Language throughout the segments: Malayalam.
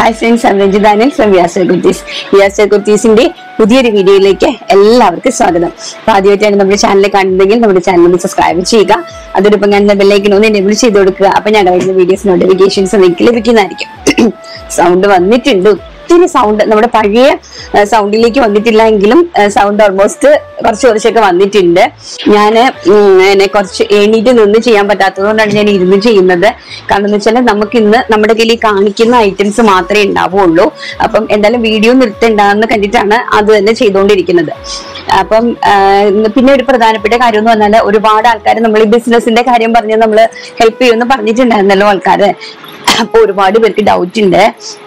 hi friends I'm Ranjith Danil from Vyasa Kurtis Vyasa കുർത്തീസിന്റെ പുതിയൊരു വീഡിയോയിലേക്ക് എല്ലാവർക്കും സ്വാഗതം അപ്പൊ ആദ്യമായിട്ടാണ് നമ്മുടെ ചാനൽ കാണുന്നതെങ്കിൽ നമ്മുടെ ചാനൽ ഒന്ന് സബ്സ്ക്രൈബ് ചെയ്യുക അതോടൊപ്പം ഞാൻ ബെല്ലൈക്കൻ ഒന്ന് എനേബിൾ ചെയ്ത് കൊടുക്കുക അപ്പൊ ഞാൻ വരുന്ന വീഡിയോസ് നോട്ടിഫിക്കേഷൻസ് നിങ്ങൾക്ക് ലഭിക്കുന്നതായിരിക്കും സൗണ്ട് വന്നിട്ടുണ്ട് ഒത്തിരി സൗണ്ട് നമ്മുടെ പഴയ സൗണ്ടിലേക്ക് വന്നിട്ടില്ല എങ്കിലും സൗണ്ട് ഓൾമോസ്റ്റ് കുറച്ച് കുറച്ചൊക്കെ വന്നിട്ടുണ്ട് ഞാൻ എന്നെ കുറച്ച് എണീറ്റ് നിന്ന് ചെയ്യാൻ പറ്റാത്തതുകൊണ്ടാണ് ഞാൻ ഇരുന്ന് ചെയ്യുന്നത് കാരണം എന്ന് വെച്ചാൽ നമുക്ക് ഇന്ന് നമ്മുടെ കയ്യിൽ ഈ കാണിക്കുന്ന ഐറ്റംസ് മാത്രമേ ഉണ്ടാവുള്ളൂ അപ്പം എന്തായാലും വീഡിയോ നിർത്തണ്ടെന്ന് കണ്ടിട്ടാണ് അത് തന്നെ ചെയ്തുകൊണ്ടിരിക്കുന്നത് അപ്പം ആ, ഇന്ന് പിന്നെ ഒരു പ്രധാനപ്പെട്ട കാര്യം എന്ന് പറഞ്ഞാൽ ഒരുപാട് ആൾക്കാർ നമ്മൾ ഈ ബിസിനസിന്റെ കാര്യം പറഞ്ഞ് നമ്മൾ ഹെൽപ്പ് ചെയ്യുമെന്ന് പറഞ്ഞിട്ടുണ്ടായിരുന്നല്ലോ ആൾക്കാര് അപ്പൊ ഒരുപാട് പേർക്ക് ഡൗട്ട് ഉണ്ട്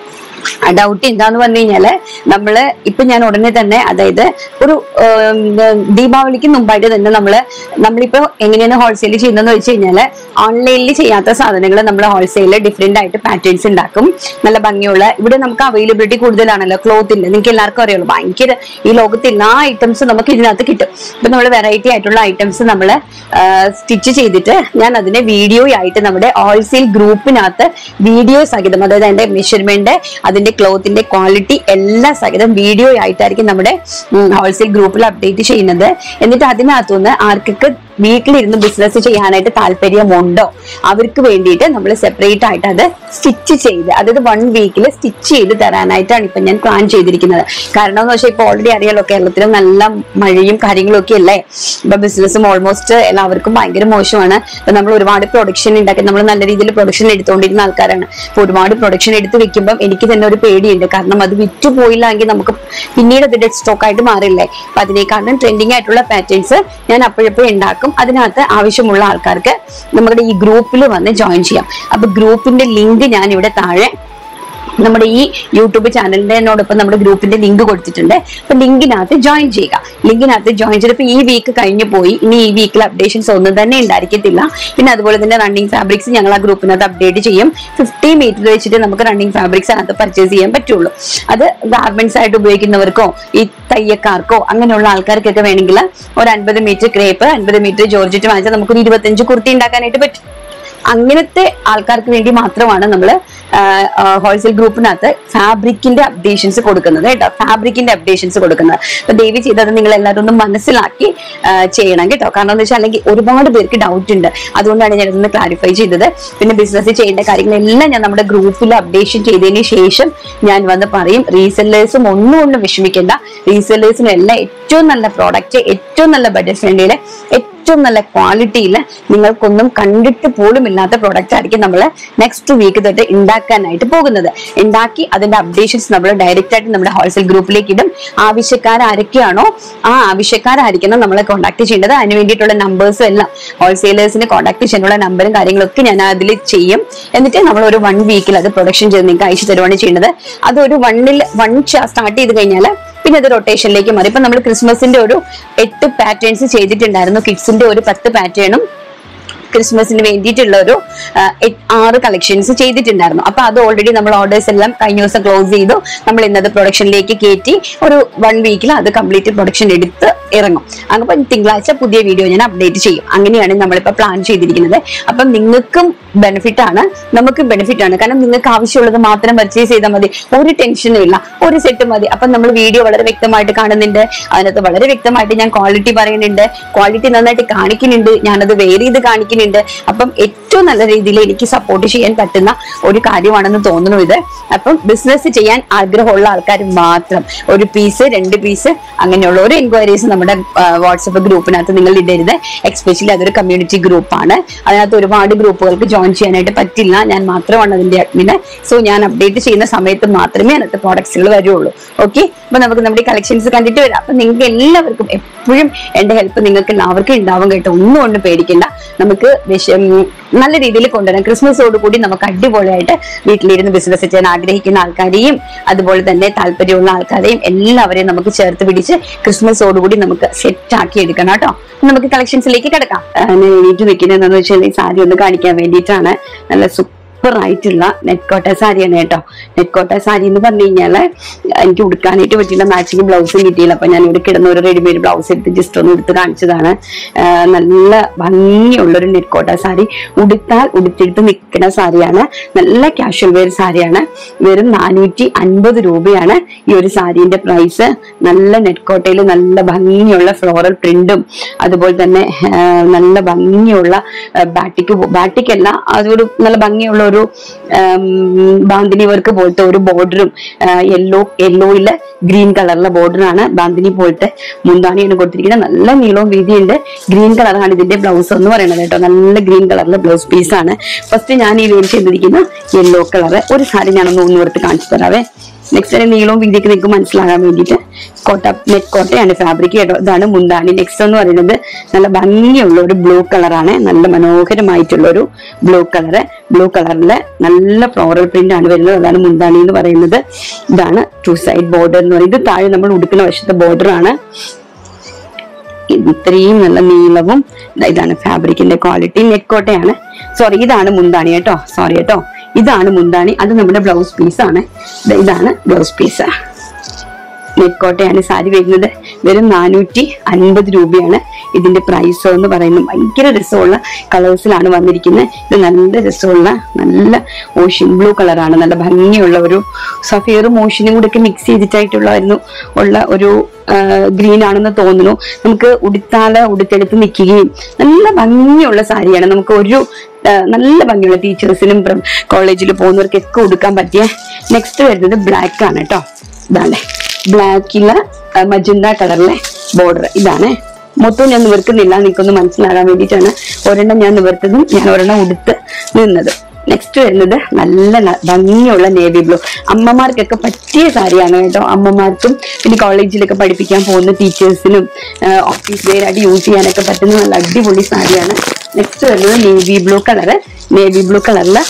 ആ ഡൗട്ട് എന്താന്ന് പറഞ്ഞു കഴിഞ്ഞാല് നമ്മള് ഇപ്പൊ ഞാൻ ഉടനെ തന്നെ അതായത് ഒരു ഉം, ദീപാവലിക്ക് മുമ്പായിട്ട് തന്നെ നമ്മള് നമ്മളിപ്പോ എങ്ങനെയാണ് ഹോൾസെയിൽ ചെയ്യുന്നതെന്ന് വെച്ച് കഴിഞ്ഞാല് ഓൺലൈനിൽ ചെയ്യാത്ത സാധനങ്ങൾ നമ്മൾ ഹോൾസെയിലിൽ ഡിഫറെന്റ് ആയിട്ട് പാറ്റേൺസ് ഉണ്ടാക്കും നല്ല ഭംഗിയുള്ള ഇവിടെ നമുക്ക് അവൈലബിലിറ്റി കൂടുതലാണല്ലോ ക്ലോത്തിന്റെ നിങ്ങൾക്ക് എല്ലാവർക്കും അറിയുള്ളൂ ഭയങ്കര ഈ ലോകത്ത് എല്ലാ ഐറ്റംസും നമുക്ക് ഇതിനകത്ത് കിട്ടും ഇപ്പൊ നമ്മൾ വെറൈറ്റി ആയിട്ടുള്ള ഐറ്റംസ് നമ്മൾ സ്റ്റിച്ച് ചെയ്തിട്ട് ഞാൻ അതിനെ വീഡിയോ ആയിട്ട് നമ്മുടെ ഹോൾസെയിൽ ഗ്രൂപ്പിനകത്ത് വീഡിയോ സഹിതം അതായത് അതിന്റെ മെഷർമെന്റ് അതിന്റെ ക്ലോത്തിന്റെ ക്വാളിറ്റി എല്ലാം സഹിതം വീഡിയോ ആയിട്ടായിരിക്കും നമ്മുടെ ഹോൾസെയിൽ ഗ്രൂപ്പിൽ അപ്ഡേറ്റ് ചെയ്യുന്നത് എന്നിട്ട് അതിനകത്തുനിന്ന് ആർക്കൊക്കെ വീട്ടിലിരുന്ന് ബിസിനസ് ചെയ്യാനായിട്ട് താല്പര്യമുണ്ടോ അവർക്ക് വേണ്ടിയിട്ട് നമ്മൾ സെപ്പറേറ്റ് ആയിട്ട് അത് സ്റ്റിച്ച് ചെയ്ത് അതായത് വൺ വീക്കിൽ സ്റ്റിച്ച് ചെയ്ത് തരാനായിട്ടാണ് ഇപ്പൊ ഞാൻ പ്ലാൻ ചെയ്തിരിക്കുന്നത് കാരണം എന്ന് വെച്ചാൽ ഇപ്പൊ ഓൾറെഡി അറിയാലോ കേരളത്തിൽ നല്ല മഴയും കാര്യങ്ങളും ഒക്കെ അല്ലേ ഇപ്പൊ ബിസിനസ്സും ഓൾമോസ്റ്റ് എല്ലാവർക്കും ഭയങ്കര മോശമാണ് ഇപ്പൊ നമ്മൾ ഒരുപാട് പ്രൊഡക്ഷൻ ഉണ്ടാക്കി നമ്മൾ നല്ല രീതിയിൽ പ്രൊഡക്ഷൻ എടുത്തുകൊണ്ടിരുന്ന ആൾക്കാരാണ് അപ്പൊ ഒരുപാട് പ്രൊഡക്ഷൻ എടുത്ത് വെക്കുമ്പോൾ എനിക്ക് തന്നെ ഒരു പേടിയുണ്ട് കാരണം അത് വിറ്റു പോയില്ല എങ്കിൽ നമുക്ക് പിന്നീട് അത് ഡെഡ് സ്റ്റോക്ക് ആയിട്ട് മാറില്ലേ അപ്പൊ അതിനേക്കാളും ട്രെൻഡിങ് ആയിട്ടുള്ള പാറ്റേൺസ് ഞാൻ അപ്പോഴപ്പോഴും ഉണ്ടാക്കും അതിനകത്ത് ആവശ്യമുള്ള ആൾക്കാർക്ക് നമ്മുടെ ഈ ഗ്രൂപ്പിൽ വന്ന് ജോയിൻ ചെയ്യാം അപ്പൊ ഗ്രൂപ്പിന്റെ ലിങ്ക് ഞാൻ ഇവിടെ താഴെ നമ്മുടെ ഈ യൂട്യൂബ് ചാനലിനോടൊപ്പം നമ്മുടെ ഗ്രൂപ്പിന്റെ ലിങ്ക് കൊടുത്തിട്ടുണ്ട് അപ്പൊ ലിങ്കിനകത്ത് ജോയിൻ ചെയ്യുക ലിങ്കിനകത്ത് ജോയിൻ ചെയ്തപ്പോൾ ഈ വീക്ക് കഴിഞ്ഞു പോയി ഇനി ഈ വീക്കിൽ അപ്ഡേഷൻസ് ഒന്നും തന്നെ ഉണ്ടായിരിക്കത്തില്ല പിന്നെ അതുപോലെ തന്നെ റണ്ണിങ് ഫാബ്രിക്സ് ഞങ്ങൾ ആ ഗ്രൂപ്പിനകത്ത് അപ്ഡേറ്റ് ചെയ്യും ഫിഫ്റ്റി മീറ്റർ വെച്ചിട്ട് നമുക്ക് റണ്ണിങ് ഫാബ്രിക്സ് അതിനകത്ത് പർച്ചേസ് ചെയ്യാൻ പറ്റുള്ളൂ അത് ഗാർമെന്റ്സ് ആയിട്ട് ഉപയോഗിക്കുന്നവർക്കോ ഈ തയ്യക്കാർക്കോ അങ്ങനെയുള്ള ആൾക്കാർക്കൊക്കെ വേണമെങ്കിൽ ഒരു അൻപത് മീറ്റർ ക്രേപ്പ് അൻപത് മീറ്റർ ജോർജറ്റ് വാങ്ങിച്ചാൽ നമുക്കൊരു ഇരുപത്തഞ്ച് കുർത്തി ഉണ്ടാക്കാനായിട്ട് പറ്റും അങ്ങനത്തെ ആൾക്കാർക്ക് വേണ്ടി മാത്രമാണ് നമ്മൾ ഹോൾസെയിൽ ഗ്രൂപ്പിനകത്ത് ഫാബ്രിക്കിന്റെ അപ്ഡേഷൻസ് കൊടുക്കുന്നത് കേട്ടോ ഫാബ്രിക്കിന്റെ അപ്ഡേഷൻസ് കൊടുക്കുന്നത് അപ്പൊ ദയവ് ചെയ്ത് അത് നിങ്ങൾ എല്ലാവരും ഒന്ന് മനസ്സിലാക്കി ആ, ചെയ്യണം കേട്ടോ കാരണം എന്ന് വെച്ചാൽ അല്ലെങ്കിൽ ഒരുപാട് പേർക്ക് ഡൗട്ട് ഉണ്ട് അതുകൊണ്ടാണ് ഞാൻ ഇതൊന്ന് ക്ലാരിഫൈ ചെയ്തത് പിന്നെ ബിസിനസ് ചെയ്യേണ്ട കാര്യങ്ങളെല്ലാം ഞാൻ നമ്മുടെ ഗ്രൂപ്പിൽ അപ്ഡേഷൻ ചെയ്തതിന് ശേഷം ഞാൻ വന്ന് പറയും റീസെല്ലേഴ്സും ഒന്നും ഒന്നും വിഷമിക്കേണ്ട റീസെല്ലേഴ്സിനും എല്ലാം ഏറ്റവും നല്ല പ്രോഡക്റ്റ് ഏറ്റവും നല്ല ബഡ്ജറ്റ് ഫ്രണ്ട്ലിയിലെ ഏറ്റവും നല്ല ക്വാളിറ്റിയിൽ നിങ്ങൾക്കൊന്നും കണ്ടിട്ട് പോലും ഇല്ലാത്ത പ്രോഡക്റ്റ് ആയിരിക്കും നമ്മൾ നെക്സ്റ്റ് വീക്ക് തൊട്ട് ഉണ്ടാക്കാനായിട്ട് പോകുന്നത് ഉണ്ടാക്കി അതിന്റെ അപ്ഡേഷൻസ് നമ്മൾ ഡയറക്റ്റ് ആയിട്ട് നമ്മുടെ ഹോൾസെയിൽ ഗ്രൂപ്പിലേക്ക് ഇടും ആവശ്യക്കാർ ആരൊക്കെയാണോ ആ ആവശ്യക്കാരായിരിക്കണം നമ്മളെ കോൺടാക്ട് ചെയ്യേണ്ടത് അതിന് വേണ്ടിയിട്ടുള്ള നമ്പേഴ്സും എല്ലാം ഹോൾസെയിലേഴ്സിന് കോൺടാക്ട് ചെയ്യാനുള്ള നമ്പറും കാര്യങ്ങളൊക്കെ ഞാൻ അതിൽ ചെയ്യും എന്നിട്ട് നമ്മൾ ഒരു വൺ വീക്കിൽ അത് പ്രൊഡക്ഷൻ ചെയ്ത് നിങ്ങൾക്ക് അയച്ചു തരുവാണ് ചെയ്യുന്നത് അത് ഒരു വണ്ണിൽ വൺ സ്റ്റാർട്ട് ചെയ്ത് കഴിഞ്ഞാൽ പിന്നെ അത് റൊട്ടേഷനിലേക്ക് മാറി ഇപ്പൊ നമ്മൾ ക്രിസ്മസിന്റെ ഒരു എട്ട് പാറ്റേൺസ് ചെയ്തിട്ടുണ്ടായിരുന്നു കിഡ്സിന്റെ ഒരു പത്ത് പാറ്റേണും ക്രിസ്മസിന് വേണ്ടിയിട്ടുള്ള ഒരു ആ, എട്ട്- ആറ് കളക്ഷൻസ് ചെയ്തിട്ടുണ്ടായിരുന്നു അപ്പൊ അത് ഓൾറെഡി നമ്മൾ ഓർഡേഴ്സ് എല്ലാം കഴിഞ്ഞ ദിവസം ക്ലോസ് ചെയ്തു നമ്മൾ ഇന്നത് പ്രൊഡക്ഷനിലേക്ക് കയറ്റി ഒരു വൺ വീക്കിൽ അത് കംപ്ലീറ്റ് പ്രൊഡക്ഷൻ എടുത്ത് ഇറങ്ങും അങ്ങനെ തിങ്കളാഴ്ച പുതിയ വീഡിയോ ഞാൻ അപ്ഡേറ്റ് ചെയ്യും അങ്ങനെയാണ് നമ്മളിപ്പോ പ്ലാൻ ചെയ്തിരിക്കുന്നത് അപ്പം നിങ്ങൾക്കും ബെനിഫിറ്റ് ആണ് നമുക്ക് ബെനിഫിറ്റ് ആണ് കാരണം നിങ്ങൾക്ക് ആവശ്യമുള്ളത് മാത്രം പർച്ചേസ് ചെയ്താൽ മതി ഒരു ടെൻഷനും ഇല്ല ഒരു സെറ്റ് മതി അപ്പം നമ്മൾ വീഡിയോ വളരെ വ്യക്തമായിട്ട് കാണുന്നുണ്ട് അതിനകത്ത് വളരെ വ്യക്തമായിട്ട് ഞാൻ ക്വാളിറ്റി പറയുന്നുണ്ട് ക്വാളിറ്റി നന്നായിട്ട് കാണിക്കുന്നുണ്ട് ഞാനത് വെയർ ചെയ്ത് കാണിക്കുന്നുണ്ട് അപ്പം ഏറ്റവും നല്ല രീതിയിൽ എനിക്ക് സപ്പോർട്ട് ചെയ്യാൻ പറ്റുന്ന ഒരു കാര്യമാണെന്ന് തോന്നുന്നു ഇത് അപ്പം ബിസിനസ് ചെയ്യാൻ ആഗ്രഹമുള്ള ആൾക്കാർ മാത്രം ഒരു പീസ് രണ്ട് പീസ് അങ്ങനെയുള്ള ഒരു എൻക്വയറീസ് നമ്മുടെ വാട്സപ്പ് ഗ്രൂപ്പിനകത്ത് നിങ്ങൾ ഇടരുത് എക്സ്പെഷ്യലി അതൊരു കമ്മ്യൂണിറ്റി ഗ്രൂപ്പാണ് അതിനകത്ത് ഒരുപാട് ഗ്രൂപ്പുകൾക്ക് ജോയിൻ ചെയ്യാനായിട്ട് പറ്റില്ല ഞാൻ മാത്രമാണ് അതിന്റെ അഡ്മിന് സോ ഞാൻ അപ്ഡേറ്റ് ചെയ്യുന്ന സമയത്ത് മാത്രമേ അതിനകത്ത് പ്രോഡക്ട്സുകൾ വരുള്ളൂ ഓക്കെ അപ്പൊ നമുക്ക് നമ്മുടെ കളക്ഷൻസ് കണ്ടിട്ട് വരാം അപ്പൊ നിങ്ങൾക്ക് എല്ലാവർക്കും എപ്പോഴും എന്റെ ഹെൽപ്പ് നിങ്ങൾക്ക് എല്ലാവർക്കും ഉണ്ടാവും കേട്ടോ ഒന്നും കൊണ്ട് പേടിക്കണ്ട നമുക്ക് വിഷ- ഉം, നല്ല രീതിയിൽ കൊണ്ടുവരാം ക്രിസ്മസോട് കൂടി നമുക്ക് അടിപൊളിയായിട്ട് വീട്ടിലിരുന്ന് ബിസിനസ് ചെയ്യാൻ ആഗ്രഹിക്കുന്ന ആൾക്കാരെയും അതുപോലെ തന്നെ താല്പര്യമുള്ള ആൾക്കാരെയും എല്ലാവരെയും നമുക്ക് ചേർത്ത് പിടിച്ച് ക്രിസ്മസോടുകൂടി നമുക്ക് സെറ്റ് ആക്കി എടുക്കണം കേട്ടോ നമുക്ക് കളക്ഷൻസിലേക്ക് കിടക്കാം ആ, ഞാൻ എണീറ്റ് നിൽക്കുന്നത് എന്താണെന്ന് വെച്ചാൽ ഈ സാരി ഒന്ന് കാണിക്കാൻ വേണ്ടിയിട്ടാണ് നല്ല സൂപ്പർ സൂപ്പർ ആയിട്ടുള്ള നെറ്റ് കോട്ട സാരിയാണ് കേട്ടോ നെറ്റ് കോട്ട സാരി എന്ന് പറഞ്ഞു കഴിഞ്ഞാല് എനിക്ക് ഉടുക്കാനായിട്ട് പറ്റിയില്ല മാച്ചിങ് ബ്ലൗസും കിട്ടിയില്ല അപ്പൊ ഞാൻ ഇവിടെ കിടന്ന ഒരു റെഡിമെയ്ഡ് ബ്ലൗസ് എടുത്ത് ജസ്റ്റ് ഒന്ന് എടുത്ത് കാണിച്ചതാണ് ആ, നല്ല ഭംഗിയുള്ള ഒരു നെറ്റ് കോട്ട സാരി ഉടുത്താൽ ഉടുത്തെടുത്ത് നിൽക്കുന്ന സാരിയാണ് നല്ല കാഷ്വൽ വെയർ സാരിയാണ് വെറും നാനൂറ്റി അൻപത് രൂപയാണ് ഈ ഒരു സാരീന്റെ പ്രൈസ് നല്ല നെറ്റ് കോട്ടയിൽ നല്ല ഭംഗിയുള്ള ഫ്ലോറൽ പ്രിന്റും അതുപോലെ തന്നെ ആ, നല്ല ഭംഗിയുള്ള ബാറ്റിക്ക് ബാറ്റിക്കല്ല അതൊരു നല്ല ഭംഗിയുള്ള ഒരു ബാന്തിനി വർക്ക് പോലത്തെ ഒരു ബോർഡറും യെല്ലോ യെല്ലോയില് ഗ്രീൻ കളറിലെ ബോർഡറാണ് ബാന്തിനി പോലത്തെ മുന്താണിയാണ് കൊടുത്തിരിക്കുന്നത് നല്ല നീളവും വീതിയുണ്ട് ഗ്രീൻ കളറാണ് ഇതിന്റെ ബ്ലൗസ് എന്ന് പറയുന്നത് കേട്ടോ നല്ല ഗ്രീൻ കളറിലെ ബ്ലൗസ് പീസ് ആണ് ഫസ്റ്റ് ഞാൻ ഈ വേണ്ടി ചെയ്തിരിക്കുന്ന യെല്ലോ കളർ ഒരു സാരി ഞാനൊന്ന് ഒന്ന് എടുത്ത് കാണിച്ചു തരാവേ നെക്സ്റ്റ് അതിന്റെ നീളവും വീതിയൊക്കെ നിങ്ങൾക്ക് മനസ്സിലാകാൻ വേണ്ടിയിട്ട് കോട്ട നെറ്റ് കോട്ടയാണ് ഫാബ്രിക് കേട്ടോ ഇതാണ് മുന്താണി നെക്സ്റ്റ് എന്ന് പറയുന്നത് നല്ല ഭംഗിയുള്ള ഒരു ബ്ലൂ കളറാണ് നല്ല മനോഹരമായിട്ടുള്ള ഒരു ബ്ലൂ കളറ് ബ്ലൂ കളറില് നല്ല ഫ്ലോറൽ പ്രിന്റ് ആണ് വരുന്നത് അതാണ് മുന്താണി എന്ന് പറയുന്നത് ഇതാണ് ടു സൈഡ് ബോർഡർ എന്ന് പറയുന്നത് ഇത് താഴെ നമ്മൾ ഉടുക്കുന്ന വശത്തെ ബോർഡർ ആണ് ഇത്രയും നല്ല നീളവും ദാ ഇതാണ് ഫാബ്രിക്കിന്റെ ക്വാളിറ്റി നെറ്റ് കോട്ടയാണ് സോറി ഇതാണ് മുന്താണി കേട്ടോ സോറി കേട്ടോ ഇതാണ് മുന്താണി അത് നമ്മുടെ ബ്ലൗസ് പീസ് ആണ് ദാ ഇതാണ് ബ്ലൗസ് പീസ് നെറ്റ് കോട്ടയാണ് സാരി വരുന്നത് വെറും നാനൂറ്റി അൻപത് രൂപയാണ് ഇതിന്റെ പ്രൈസ് എന്ന് പറയുന്നത് ഭയങ്കര രസമുള്ള കളേഴ്സിലാണ് വന്നിരിക്കുന്നത് ഇത് നല്ല രസമുള്ള നല്ല ഓഷ്യൻ ബ്ലൂ കളറാണ് നല്ല ഭംഗിയുള്ള ഒരു സഫീറും ഓഷ്യനും കൂടെ ഒക്കെ മിക്സ് ചെയ്തിട്ടായിട്ടുള്ളായിരുന്നു ഉള്ള ഒരു ഗ്രീൻ ആണെന്ന് തോന്നുന്നു നമുക്ക് ഉടുത്താല് ഉടുത്തെടുത്ത് നിൽക്കുകയും നല്ല ഭംഗിയുള്ള സാരിയാണ് നമുക്ക് ഒരു ആ, നല്ല ഭംഗിയുള്ള ടീച്ചേഴ്സിനും കോളേജിൽ പോകുന്നവർക്കൊക്കെ ഉടുക്കാൻ പറ്റിയ നെക്സ്റ്റ് വരുന്നത് ബ്ലാക്ക് ആണ് കേട്ടോ ഇതാണ് ബ്ലാക്കില് മജന്ത കളറിലെ ബോർഡർ ഇതാണ് മൊത്തം ഞാൻ നിവർക്കുന്നില്ല നിങ്ങൾക്കൊന്ന് മനസ്സിലാകാൻ വേണ്ടിയിട്ടാണ് ഒരെണ്ണം ഞാൻ നിവർത്തതും ഞാൻ ഒരെണ്ണം ഉടുത്ത് നിന്നത് നെക്സ്റ്റ് വരുന്നത് നല്ല ന- ഭംഗിയുള്ള നേവി ബ്ലൂ അമ്മമാർക്കൊക്കെ പറ്റിയ സാരിയാണ് കേട്ടോ അമ്മമാർക്കും പിന്നെ കോളേജിലൊക്കെ പഠിപ്പിക്കാൻ പോകുന്ന ടീച്ചേഴ്സിനും ഓഫീസ് വെയർ ആയിട്ട് യൂസ് ചെയ്യാനൊക്കെ പറ്റുന്ന നല്ല അടിപൊളി സാരിയാണ് നെക്സ്റ്റ് വരുന്നത് navy blue colour navy blue കളറില്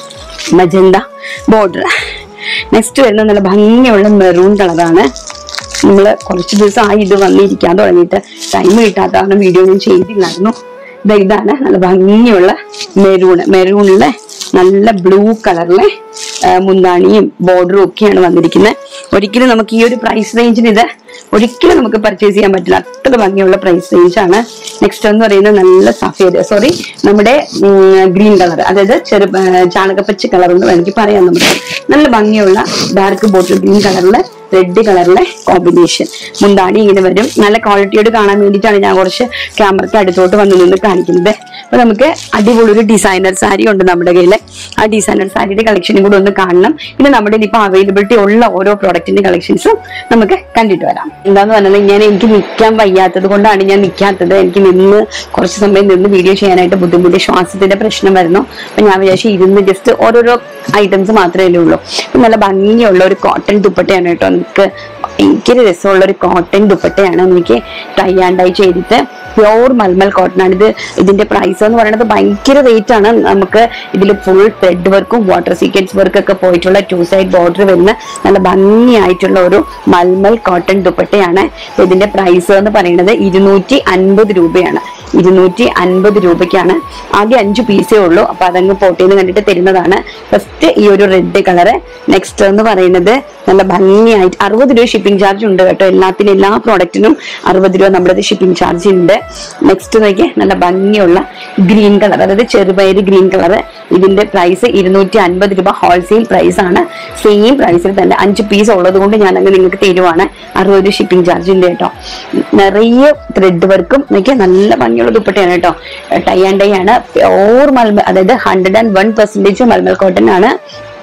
മജന്ത ബോർഡർ നെക്സ്റ്റ് വരുന്നത് നല്ല ഭംഗിയുള്ള മെറൂൺ കളറാണ് നമ്മൾ കുറച്ച് ദിവസമായി ഇത് വന്നിരിക്കാൻ തുടങ്ങിയിട്ട് ടൈം കിട്ടാത്തതാണ് വീഡിയോ ഞാൻ ചെയ്തില്ലായിരുന്നു ദാ ഇതാണ് നല്ല ഭംഗിയുള്ള മെറൂണ് മെറൂണിലെ നല്ല ബ്ലൂ കളറിലെ മുന്താണിയും ബോർഡറും ഒക്കെയാണ് വന്നിരിക്കുന്നത് ഒരിക്കലും നമുക്ക് ഈ ഒരു പ്രൈസ് റേഞ്ചിന് ഇത് ഒരിക്കലും നമുക്ക് പർച്ചേസ് ചെയ്യാൻ പറ്റില്ല അത്ര ഭംഗിയുള്ള പ്രൈസ് റേഞ്ച് ആണ് നെക്സ്റ്റ് എന്ന് പറയുന്നത് നല്ല സഫേദ് സോറി നമ്മുടെ ഗ്രീൻ കളർ അതായത് ചെറു ആ, ചാണകപ്പച്ച കളർ എന്ന് വേണമെങ്കിൽ പറയാം നമുക്ക് നല്ല ഭംഗിയുള്ള ഡാർക്ക് ബോട്ടിൽ ഗ്രീൻ കളറിലെ റെഡ് കളറിലെ കോമ്പിനേഷൻ മുന്താണി ഇങ്ങനെ വരും നല്ല ക്വാളിറ്റിയോട് കാണാൻ വേണ്ടിയിട്ടാണ് ഞാൻ കുറച്ച് ക്യാമറയ്ക്ക് അടുത്തോട്ട് വന്ന് നിന്ന് കാണിക്കുന്നത് അപ്പൊ നമുക്ക് അടിപൊളി ഒരു ഡിസൈനർ സാരി ഉണ്ട് നമ്മുടെ കയ്യിൽ ആ ഡിസൈനർ സാരിയുടെ കളക്ഷനും കൂടെ ഒന്ന് കാണണം പിന്നെ നമ്മുടെ ഇപ്പൊ അവൈലബിലിറ്റി ഉള്ള ഓരോ പ്രോഡക്റ്റിന്റെ കളക്ഷൻസും നമുക്ക് കണ്ടിട്ട് വരാം എന്താന്ന് പറഞ്ഞാൽ ഞാൻ എനിക്ക് നിൽക്കാൻ വയ്യാത്തത് കൊണ്ടാണ് ഞാൻ നിൽക്കാത്തത് എനിക്ക് നിന്ന് കുറച്ച് സമയം നിന്ന് വീഡിയോ ചെയ്യാനായിട്ട് ബുദ്ധിമുട്ട് ശ്വാസത്തിന്റെ പ്രശ്നം വരുന്നു അപ്പൊ ഞാൻ വിചാരിച്ചു ഇരുന്ന് ജസ്റ്റ് ഓരോരോ ഐറ്റംസ് മാത്രമേ ഉള്ളൂ അപ്പൊ നല്ല ഭംഗിയുള്ള ഒരു കോട്ടൺ ദുപ്പട്ടയാണ് കേട്ടോ നമുക്ക് ഭയങ്കര രസമുള്ള ഒരു കോട്ടൺ ദുപ്പട്ടയാണ് എനിക്ക് ടൈ ആൻഡ് ഡൈ ചെയ്തിട്ട് പ്യോർ മൽമൽ കോട്ടൺ ആണ് ഇത് ഇതിന്റെ പ്രൈസ് എന്ന് പറയുന്നത് ഭയങ്കര റേറ്റ് ആണ് നമുക്ക് ഇതിൽ ഫുൾ ത്രെഡ് വർക്കും വാട്ടർ സീക്വൻസ് വർക്ക് ഒക്കെ പോയിട്ടുള്ള ടു സൈഡ് ബോർഡർ വരുന്ന നല്ല ഭംഗിയായിട്ടുള്ള ഒരു മൽമൽ കോട്ടൺ ദുപ്പട്ടയാണ് അപ്പൊ ഇതിന്റെ പ്രൈസ് എന്ന് പറയുന്നത് ഇരുന്നൂറ്റി അൻപത് രൂപയാണ് ഇരുന്നൂറ്റി അൻപത് രൂപയ്ക്കാണ് ആകെ അഞ്ച് പീസേ ഉള്ളൂ അപ്പൊ അതങ്ങ് പോട്ടേന്ന് കണ്ടിട്ട് തരുന്നതാണ് ഫസ്റ്റ് ഈ ഒരു റെഡ് കളറ് നെക്സ്റ്റ് എന്ന് പറയുന്നത് നല്ല ഭംഗിയായിട്ട് അറുപത് രൂപ ഷിപ്പിംഗ് ചാർജ് ഉണ്ട് കേട്ടോ എല്ലാത്തിനും എല്ലാ പ്രോഡക്റ്റിനും അറുപത് രൂപ നമ്മുടെ ഷിപ്പിംഗ് ചാർജ് ഉണ്ട് നെക്സ്റ്റ് നോക്കിയേ നല്ല ഭംഗിയുള്ള ഗ്രീൻ കളർ അതായത് ചെറുപയര് ഗ്രീൻ കളർ ഇതിന്റെ പ്രൈസ് ഇരുന്നൂറ്റി അൻപത് രൂപ ഹോൾസെയിൽ പ്രൈസ് ആണ് സെയിം പ്രൈസിൽ തന്നെ അഞ്ച് പീസ് ഉള്ളത് കൊണ്ട് ഞാൻ അങ്ങ് നിങ്ങൾക്ക് തരുവാണ് അറുപത് രൂപ ഷിപ്പിംഗ് ചാർജ് ഉണ്ട് കേട്ടോ നിറയെ ത്രെഡ് വർക്കും നോക്കിയാൽ നല്ല ഭംഗിയുള്ള ദുപ്പട്ടയാണ് കേട്ടോ ടൈ ആൻഡ് ഡൈ ആണ് പ്യോർ മൽമൽ അതായത് ഹൺഡ്രഡ് ആൻഡ് വൺ പെർസെന്റേജ് മൽമൽ കോട്ടൺ ആണ്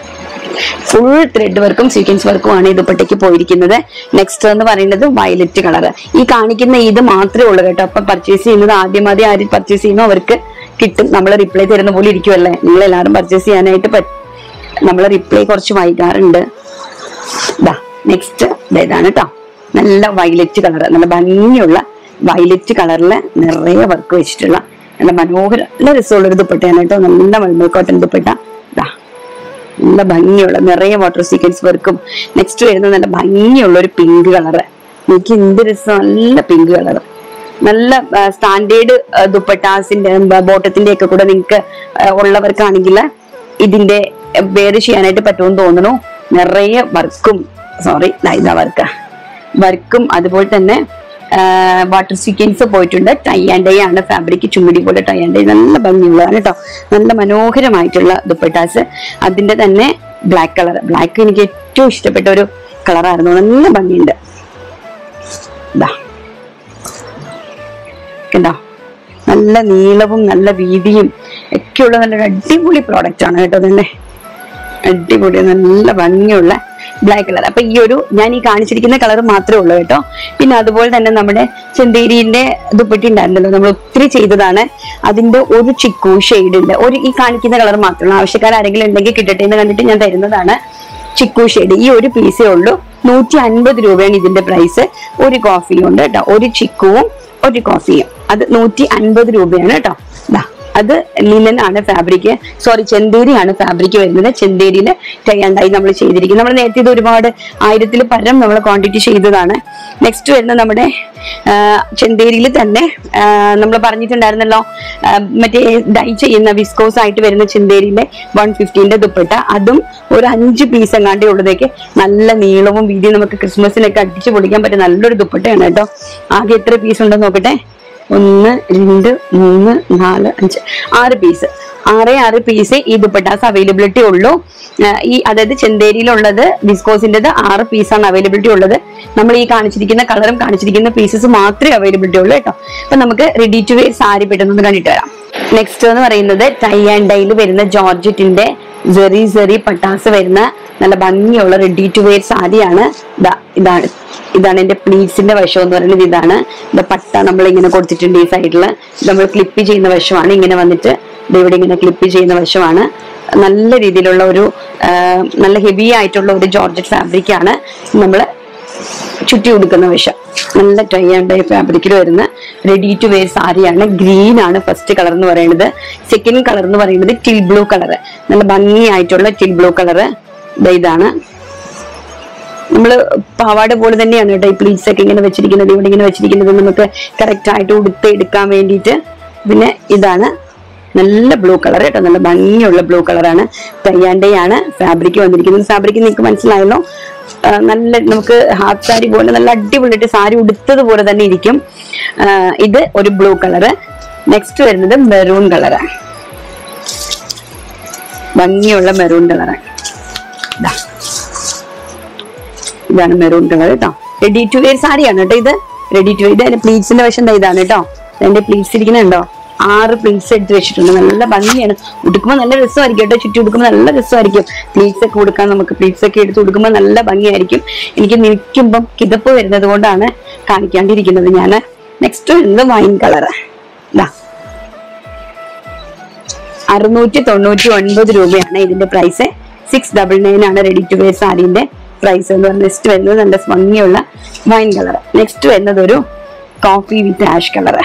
ഫുൾ ത്രെഡ് വർക്കും സീക്വൻസ് വർക്കും ആണ് ഈ ദുപ്പട്ടയ്ക്ക് പോയിരിക്കുന്നത് നെക്സ്റ്റ് എന്ന് പറയുന്നത് വയലറ്റ് കളർ ഈ കാണിക്കുന്ന ഇത് മാത്രമേ ഉള്ളൂ കേട്ടോ അപ്പൊ പർച്ചേസ് ചെയ്യുന്നത് ആദ്യം ആദ്യം ആര് പർച്ചേസ് ചെയ്യുന്നു അവർക്ക് കിട്ടും നമ്മൾ റിപ്ലൈ തരുന്ന പോലെ ഇരിക്കുമല്ലേ നിങ്ങൾ എല്ലാവരും പർച്ചേസ് ചെയ്യാനായിട്ട് നമ്മൾ റിപ്ലൈ കുറച്ച് വൈകാറുണ്ട് നെക്സ്റ്റ് ഇതാണ് കേട്ടോ നല്ല വയലറ്റ് കളർ നല്ല ഭംഗിയുള്ള വയലറ്റ് കളറിൽ നിറയെ വർക്ക് വെച്ചിട്ടുള്ള നല്ല മനോഹര നല്ല രസമുള്ള ഒരു ദുപ്പട്ടയാണ് കേട്ടോ നല്ല മൾമൽ കോട്ടൺ ദുപ്പട്ട ദാ നല്ല ഭംഗിയുള്ള നിറയെ വാട്ടർ സീക്വൻസ് വർക്കും നെക്സ്റ്റ് വരുന്നത് നല്ല ഭംഗിയുള്ള ഒരു പിങ്ക് കളറ് എനിക്ക് എന്ത് രസം നല്ല പിങ്ക് കളർ നല്ല സ്റ്റാൻഡേർഡ് ദുപ്പട്ടാസിന്റെ ബോട്ടത്തിന്റെ ഒക്കെ കൂടെ നിങ്ങൾക്ക് ഉള്ളവർക്കാണെങ്കിൽ ഇതിന്റെ വേറെ ചെയ്യാനായിട്ട് പറ്റുമെന്ന് തോന്നുന്നു നിറയെ വർക്കും സോറി ഇതാ വർക്ക് വർക്കും അതുപോലെ തന്നെ വാട്ടർ സീക്വൻസ് പോയിട്ടുണ്ട് ടൈ ആൻഡ് ഡൈ ആണ് ഫാബ്രിക് ചുമടി പോലെ ടൈ ആൻഡ് ഡൈ നല്ല ഭംഗിയുള്ളതാണ് കേട്ടോ നല്ല മനോഹരമായിട്ടുള്ള ദുപ്പട്ടാസ് അതിന്റെ തന്നെ ബ്ലാക്ക് കളർ ബ്ലാക്ക് എനിക്ക് ഏറ്റവും ഇഷ്ടപ്പെട്ട ഒരു കളറായിരുന്നു നല്ല ഭംഗിയുണ്ട് ഇതാ കണ്ടോ നല്ല നീളവും നല്ല വീതിയും ഒക്കെയുള്ള നല്ലൊരു അടിപൊളി പ്രോഡക്റ്റ് ആണ് കേട്ടോ തന്നെ അടിപൊളി നല്ല ഭംഗിയുള്ള ബ്ലാക്ക് കളർ അപ്പൊ ഈ ഒരു ഞാൻ ഈ കാണിച്ചിരിക്കുന്ന കളർ മാത്രമേ ഉള്ളൂ കേട്ടോ പിന്നെ അതുപോലെ തന്നെ നമ്മുടെ ചെന്തേരിന്റെ ദുപ്പട്ടി ഉണ്ടായിരുന്നല്ലോ നമ്മൾ ഒത്തിരി ചെയ്തതാണ് അതിന്റെ ഒരു ചിക്കു ഷെയ്ഡ് ഉണ്ട് ഒരു ഈ കാണിക്കുന്ന കളർ മാത്രമേ ആവശ്യക്കാർ ആരെങ്കിലും ഉണ്ടെങ്കിൽ കിട്ടട്ടെ എന്ന് കണ്ടിട്ട് ഞാൻ തരുന്നതാണ് ചിക്കു ഷെയ്ഡ് ഈ ഒരു പീസേ ഉള്ളൂ നൂറ്റി അൻപത് രൂപയാണ് ഇതിന്റെ പ്രൈസ് ഒരു കോഫിയും ഉണ്ട് കേട്ടോ ഒരു ചിക്കുവും ഒരു കോഫിയും അത് നൂറ്റി അൻപത് രൂപയാണ് കേട്ടോ ദാ അത് ലിനൻ ആണ് ഫാബ്രിക് സോറി ചെന്തേരിയാണ് ഫാബ്രിക് വരുന്നത് ചെന്തേരിയിൽ ടൈണ്ടായി നമ്മൾ ചെയ്തിരിക്കുന്നത് നമ്മൾ നേരത്തെ ഇത് ഒരുപാട് ആയിരത്തിൽ പരം നമ്മൾ ക്വാണ്ടിറ്റി ചെയ്തതാണ് നെക്സ്റ്റ് വരുന്നത് നമ്മുടെ ചെന്തേരിയിൽ തന്നെ നമ്മൾ പറഞ്ഞിട്ടുണ്ടായിരുന്നല്ലോ ആ, മറ്റേ ഡൈ ചെയ്യുന്ന വിസ്കോസ് ആയിട്ട് വരുന്ന ചെന്തേരിയിലെ വൺ ഫിഫ്റ്റീന്റെ ദുപ്പട്ട അതും ഒരു അഞ്ച് പീസ് എങ്ങാണ്ടേ ഉള്ളതേക്ക് നല്ല നീളവും വീതിയും നമുക്ക് ക്രിസ്മസിനൊക്കെ അടിച്ചു പൊളിക്കാൻ പറ്റിയ നല്ലൊരു ദുപ്പട്ടയാണ് കേട്ടോ ആകെ എത്ര പീസ് ഉണ്ടെന്ന് നോക്കട്ടെ ഒന്ന് രണ്ട് മൂന്ന് നാല് അഞ്ച് ആറ് പീസ് ആറേ ആറ് പീസ് ഈ ദുപ്പട്ടാസ് അവൈലബിലിറ്റി ഉള്ളൂ ആ, ഈ അതായത് ചെന്തേരിയിലുള്ളത് വിസ്കോസിൻ്റെത് ആറ് പീസാണ് അവൈലബിലിറ്റി ഉള്ളത് നമ്മൾ ഈ കാണിച്ചിരിക്കുന്ന കളറും കാണിച്ചിരിക്കുന്ന പീസസ് മാത്രമേ അവൈലബിലിറ്റി ഉള്ളൂ കേട്ടോ അപ്പൊ നമുക്ക് റെഡി ടു വെയർ സാരി പെട്ടെന്ന് കണ്ടിട്ട് വരാം നെക്സ്റ്റ് എന്ന് പറയുന്നത് ടൈ ആൻഡ് ഡൈയിൽ വരുന്ന ജോർജറ്റിന്റെ ജെറി ജെറി പട്ടാസ് വരുന്ന നല്ല ഭംഗിയുള്ള റെഡി ടു വെയർ സാരിയാണ് ദാ ഇതാണ് ഇതാണ് എന്റെ പ്ലീറ്റ്സിന്റെ വശം എന്ന് പറയുന്നത് ഇതാണ് ഇത് പട്ട നമ്മൾ ഇങ്ങനെ കൊടുത്തിട്ടുണ്ട് ഈ സൈഡിൽ നമ്മൾ ക്ലിപ്പ് ചെയ്യുന്ന വശമാണ് ഇങ്ങനെ വന്നിട്ട് ഇത് ഇവിടെ ഇങ്ങനെ ക്ലിപ്പ് ചെയ്യുന്ന വശമാണ് നല്ല രീതിയിലുള്ള ഒരു ആ, നല്ല ഹെവി ആയിട്ടുള്ള ഒരു ജോർജറ്റ് ഫാബ്രിക് ആണ് നമ്മൾ ചുറ്റി ഉടുക്കുന്ന വശം നല്ല ടൈ ആൻഡ് ഡൈ ഫാബ്രിക്കിൽ വരുന്ന റെഡി ടു വെയർ സാരിയാണ് ഗ്രീൻ ആണ് ഫസ്റ്റ് കളർ എന്ന് പറയുന്നത് സെക്കൻഡ് കളർ എന്ന് പറയുന്നത് ടിൽ ബ്ലൂ കളർ നല്ല ഭംഗിയായിട്ടുള്ള ടിൽ ബ്ലൂ കളർ ഇതാണ് നമ്മൾ പാവാട പോലെ തന്നെയാണ് കേട്ടോ ഈ പ്ലീറ്റ്സ് ഒക്കെ ഇങ്ങനെ വെച്ചിരിക്കുന്നത് ഇവിടെ ഇങ്ങനെ വെച്ചിരിക്കുന്നത് നമുക്ക് കറക്റ്റ് ആയിട്ട് ഉടുത്ത് എടുക്കാൻ വേണ്ടിയിട്ട് പിന്നെ ഇതാണ് നല്ല ബ്ലൂ കളർ കേട്ടോ നല്ല ഭംഗിയുള്ള ബ്ലൂ കളറാണ് തയ്യാണ്ടയാണ് ഫാബ്രിക് വന്നിരിക്കുന്നത് ഫാബ്രിക് നിങ്ങൾക്ക് മനസ്സിലായല്ലോ ആ, നല്ല നമുക്ക് ഹാഫ് സാരി പോലെ നല്ല അടിപൊളിയായിട്ട് സാരി ഉടുത്തത് പോലെ തന്നെ ഇരിക്കും ആ, ഇത് ഒരു ബ്ലൂ കളറ് നെക്സ്റ്റ് വരുന്നത് മെറൂൺ കളറ് ഭംഗിയുള്ള മെറൂൺ കളറാണ് ഇതാ ഇതാണ് മെറൂൺ കളർ കേട്ടോ റെഡി ടു വെയർ സാരിയാണ് കേട്ടോ ഇത് റെഡി ടു ഇത് അതിന്റെ പ്ലീറ്റ്സിന്റെ വശം ദാ ഇതാണ് കേട്ടോ അതിന്റെ പ്ലീറ്റ്സ് ഇരിക്കുന്നുണ്ടോ ആറ് പ്ലീറ്റ്സ് എടുത്ത് വെച്ചിട്ടുണ്ട് നല്ല ഭംഗിയാണ് ഉടുക്കുമ്പോൾ നല്ല രസമായിരിക്കും കേട്ടോ ചുറ്റി ഉടുക്കുമ്പോൾ നല്ല രസമായിരിക്കും പ്ലീറ്റ്സ് ഒക്കെ കൊടുക്കാൻ നമുക്ക് പ്ലീറ്റ്സ് ഒക്കെ എടുത്ത് ഉടുക്കുമ്പോൾ നല്ല ഭംഗിയായിരിക്കും എനിക്ക് നിൽക്കുമ്പം കിതപ്പ് വരുന്നത് കൊണ്ടാണ് കാണിക്കാണ്ടിരിക്കുന്നത് ഞാൻ നെക്സ്റ്റ് വരുന്നത് വൈൻ കളറ് ഇതാ അറുന്നൂറ്റി തൊണ്ണൂറ്റി ഒൻപത് രൂപയാണ് ഇതിന്റെ പ്രൈസ് സിക്സ് ഡബിൾ നയൻ ആണ് റെഡി ടു വെയർ സാരിന്റെ പ്രൈസ് എന്ന് പറഞ്ഞാൽ നെക്സ്റ്റ് വരുന്നത് നല്ല ഭംഗിയുള്ള വൈൻ കളർ നെക്സ്റ്റ് വരുന്നത് ഒരു കോഫി വിത്ത് ആഷ് കളർ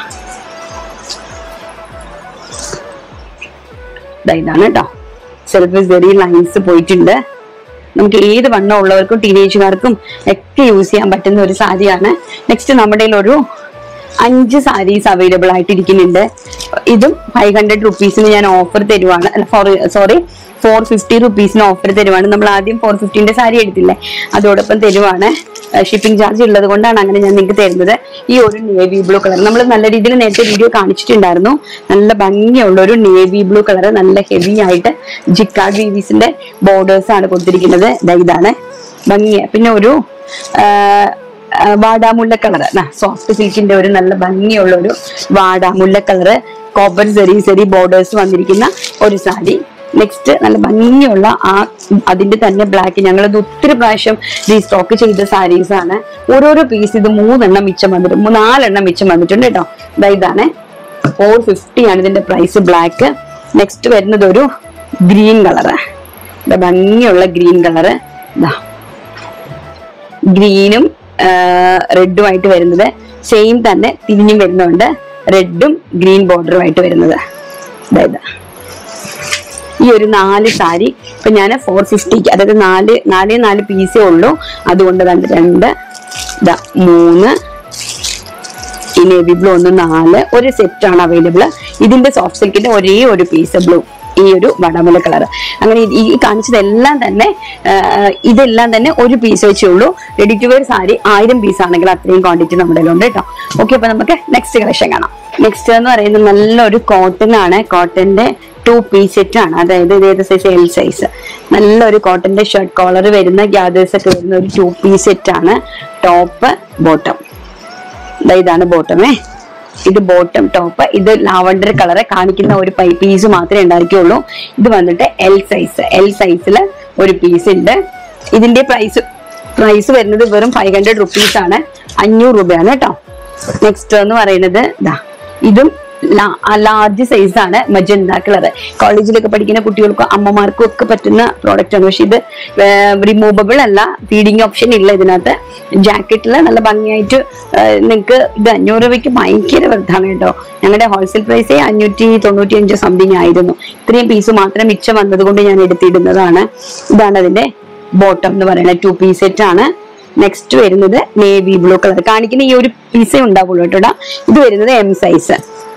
ഇതാണ് കേട്ടോ സെൽഫ് വെറി ലൈൻസ് പോയിട്ടുണ്ട് നമുക്ക് ഏത് വണ്ണം ഉള്ളവർക്കും ടീനേജുകാർക്കും ഒക്കെ യൂസ് ചെയ്യാൻ പറ്റുന്ന ഒരു സാരിയാണ് നെക്സ്റ്റ് നമ്മുടെ കയ്യിൽ ഒരു അഞ്ച് സാരീസ് അവൈലബിൾ ആയിട്ട് ഇരിക്കുന്നുണ്ട് ഇതും ഫൈവ് ഹൺഡ്രഡ് റുപ്പീസിന് ഞാൻ ഓഫർ തരുവാണ് സോറി ഫോർ ഫിഫ്റ്റി റുപ്പീസിന് ഓഫർ തരുവാണ് നമ്മൾ ആദ്യം ഫോർ ഫിഫ്റ്റീന്റെ സാരി എടുത്തില്ലേ അതോടൊപ്പം തരുവാണ് ഷിപ്പിംഗ് ചാർജ് ഉള്ളത് കൊണ്ടാണ് അങ്ങനെ ഞാൻ നിങ്ങൾക്ക് തരുന്നത് ഈ ഒരു നേവി ബ്ലൂ കളർ നമ്മൾ നല്ല രീതിയിൽ നേരത്തെ വീഡിയോ കാണിച്ചിട്ടുണ്ടായിരുന്നു നല്ല ഭംഗിയുള്ള ഒരു നേവി ബ്ലൂ കളർ നല്ല ഹെവി ആയിട്ട് ജിക്കാർഡ് വീവീസിന്റെ ബോർഡേഴ്സ് ആണ് കൊടുത്തിരിക്കുന്നത് ദാ ഇതാണ് ഭംഗി പിന്നെ ഒരു ആ, ആ, വാടാമുല്ല കളർ സോഫ്റ്റ് സിൽക്കിന്റെ ഒരു നല്ല ഭംഗിയുള്ള ഒരു വാടാമുല്ല കളർ കോപ്പർ സെറി സെറി ബോർഡേഴ്സ് വന്നിരിക്കുന്ന ഒരു സാരി നെക്സ്റ്റ് നല്ല ഭംഗിയുള്ള ആ അതിന്റെ തന്നെ ബ്ലാക്ക് ഞങ്ങളത് ഒത്തിരി പ്രാവശ്യം റീസ്റ്റോക്ക് ചെയ്ത സാരീസ് ആണ് ഓരോരോ പീസ് ഇത് മൂന്നെണ്ണം മിച്ചം വന്നിട്ടുണ്ട് മൂ- നാലെണ്ണം മിച്ചം വന്നിട്ടുണ്ട് കേട്ടോ ദാ ഇതാണ് ഫോർ ഫിഫ്റ്റി ആണ് ഇതിന്റെ പ്രൈസ് ബ്ലാക്ക് നെക്സ്റ്റ് വരുന്നത് ഒരു ഗ്രീൻ കളറ് ഭംഗിയുള്ള ഗ്രീൻ കളറ് ഇതാ ഗ്രീനും റെഡും ആയിട്ട് വരുന്നത് സെയിം തന്നെ തിരിഞ്ഞും വരുന്നുണ്ട് റെഡും ഗ്രീൻ ബോർഡറും ആയിട്ട് വരുന്നത് അതായത് ഈ ഒരു നാല് സാരി ഇപ്പൊ ഞാൻ ഫോർ ഫിഫ്റ്റിക്ക് അതായത് നാല് നാലേ നാല് പീസേ ഉള്ളൂ അതുകൊണ്ട് കണ്ട് രണ്ട് ഇതാ മൂന്ന് ഈ നേവി ബ്ലൂ ഒന്ന് നാല് ഒരു സെറ്റ് ആണ് അവൈലബിൾ ഇതിന്റെ സോഫ്റ്റ് സിൽക്കിന്റെ ഒരേ ഒരു പീസ് ബ്ലൂ ഈ ഒരു വടമുല കളർ അങ്ങനെ ഈ ഈ കാണിച്ചതെല്ലാം തന്നെ ആ, ഇതെല്ലാം തന്നെ ഒരു പീസ് വെച്ചേ ഉള്ളൂ റെഡി ടു വെയർ സാരി ആയിരം പീസ് ആണെങ്കിൽ അത്രയും ക്വാണ്ടിറ്റി നമ്മുടെ ഉണ്ട് കേട്ടോ ഓക്കെ അപ്പൊ നമുക്ക് നെക്സ്റ്റ് കളക്ഷൻ കാണാം നെക്സ്റ്റ് എന്ന് പറയുന്നത് നല്ലൊരു കോട്ടൺ ആണ് കോട്ടന്റെ ടു പീസ് സെറ്റ് ആണ് അതായത് ഇത് ഏത് സൈസ് എൽ സൈസ് നല്ലൊരു കോട്ടന്റെ ഷർട്ട് കോളർ വരുന്ന ഗ്യാദേഴ്സ് ഒക്കെ വരുന്ന ഒരു ടു പീസ് സെറ്റ് ആണ് ടോപ്പ് ബോട്ടം ദാ ഇതാണ് ബോട്ടമേ ഇത് ബോട്ടം ടോപ്പ് ഇത് ലാവണ്ടർ കളറ് കാണിക്കുന്ന ഒരു പൈ പീസ് മാത്രമേ ഉണ്ടായിരിക്കുള്ളൂ ഇത് വന്നിട്ട് എൽ സൈസ് എൽ സൈസിൽ ഒരു പീസ് ഉണ്ട് ഇതിന്റെ പ്രൈസ് പ്രൈസ് വരുന്നത് വെറും ഫൈവ് ഹൺഡ്രഡ് റുപ്പീസ് ആണ് അഞ്ഞൂറ് രൂപയാണ് കേട്ടോ നെക്സ്റ്റ് എന്ന് പറയുന്നത് ദാ ഇതും ലാർജ് സൈസ് ആണ് മജന്ത കളർ കോളേജിലൊക്കെ പഠിക്കുന്ന കുട്ടികൾക്കും അമ്മമാർക്കും ഒക്കെ പറ്റുന്ന പ്രോഡക്റ്റ് ആണ് പക്ഷെ ഇത് റിമൂവബിൾ അല്ല ഫീഡിങ് ഓപ്ഷൻ ഇല്ല ഇതിനകത്ത് ജാക്കറ്റിൽ നല്ല ഭംഗിയായിട്ട് നിങ്ങൾക്ക് ഇത് അഞ്ഞൂറ് രൂപയ്ക്ക് ഭയങ്കര വലുതാണ് കേട്ടോ ഞങ്ങളുടെ ഹോൾസെയിൽ പ്രൈസേ അഞ്ഞൂറ്റി തൊണ്ണൂറ്റി അഞ്ച് സംതിങ് ആയിരുന്നു ഇത്രയും പീസ് മാത്രം മിച്ചം വന്നത് കൊണ്ട് ഞാൻ എടുത്തിടുന്നതാണ് ഇതാണ് അതിന്റെ ബോട്ടം എന്ന് പറയുന്നത് ടു പീസ് സെറ്റ് ആണ് നെക്സ്റ്റ് വരുന്നത് നേവി ബ്ലൂ കളർ കാണിക്കുന്ന ഈ ഒരു പീസേ ഉണ്ടാവുള്ളൂ കേട്ടോ ഇത് വരുന്നത് M size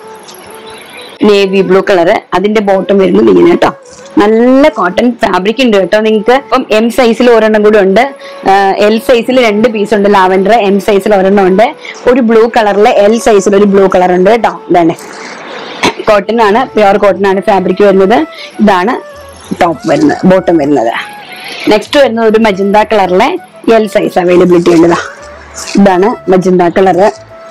navy blue colour അതിന്റെ ബോട്ടം വരുന്നത് ഇങ്ങനെ കേട്ടോ നല്ല കോട്ടൺ ഫാബ്രിക് ഉണ്ട് കേട്ടോ നിങ്ങൾക്ക് ഇപ്പം എം സൈസിൽ ഒരെണ്ണം കൂടി ഉണ്ട് എൽ സൈസിൽ രണ്ട് പീസ് ഉണ്ട് ലാവൻഡർ എം സൈസിൽ ഒരെണ്ണം ഉണ്ട് ഒരു ബ്ലൂ കളറിലെ എൽ സൈസിൽ ഒരു ബ്ലൂ കളർ ഉണ്ട് കേട്ടോ ഇതാണ് കോട്ടൺ ആണ് പ്യുവർ കോട്ടൺ ആണ് ഫാബ്രിക് വരുന്നത് ഇതാണ് ടോപ്പ് വരുന്നത് ബോട്ടം വരുന്നത് നെക്സ്റ്റ് വരുന്നത് ഒരു മജന്ത കളറിലെ എൽ സൈസ് അവൈലബിലിറ്റി ഉള്ളതാ ഇതാണ് magenta colour